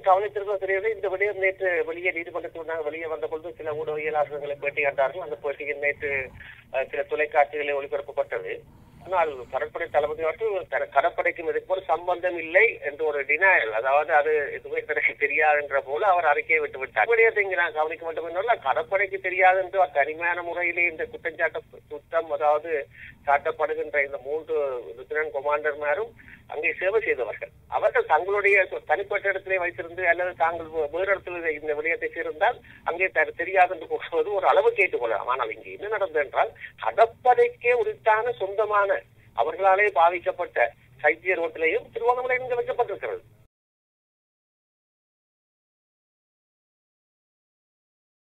கவனித்திருக்க தெரியவில்லை இந்த விடயம் நேற்று வெளியே நீதிமன்றத்தில் நாங்கள் வெளியே வந்த பொழுது சில ஊடகவியலாளர்களை பேட்டி கண்டார்கள் அந்த பேட்டியில் நேற்று அஹ், சில தொலைக்காட்சிகளில் ஒளிபரப்பப்பட்டது ஆனால் கடற்படை தளபதி அவர்கள் கட- கடற்படைக்கும் இதுக்கு ஒரு சம்பந்தம் இல்லை என்று ஒரு டினாயல் அதாவது அது எதுவுமே எனக்கு தெரியாது என்ற போல அவர் அறிக்கையை விட்டு விட்டார் விடயத்தை இங்கு நான் கவனிக்க வேண்டும் என்றால் கடற்படைக்கு தெரியாது என்று ஒரு தனிமையான முறையிலே இந்த குற்றஞ்சாட்ட குற்றம் அதாவது சாட்டப்படுகின்ற இந்த மூன்று லிeutenant கொமாண்டர்மாரும் அங்கே சேவை செய்தவர்கள் அவர்கள் தங்களுடைய தனிப்பட்ட இடத்திலே வைத்திருந்து அல்லது தாங்கள் வே- வேறு இடத்துல இந்த விடயத்தை சேர்ந்தால் அங்கே த- தெரியாது என்று கூறுவது ஒரு அளவு கேட்டுக்கொள்ளலாம் ஆனால் இங்கே என்ன நடந்தது என்றால் கடற்படைக்கே உரித்தான சொந்தமான அவர்களாலே பாவிக்கப்பட்ட சைத்திய ரோட்டிலேயும் திருவண்ணாமலை இங்கு வைக்கப்பட்டிருக்கிறது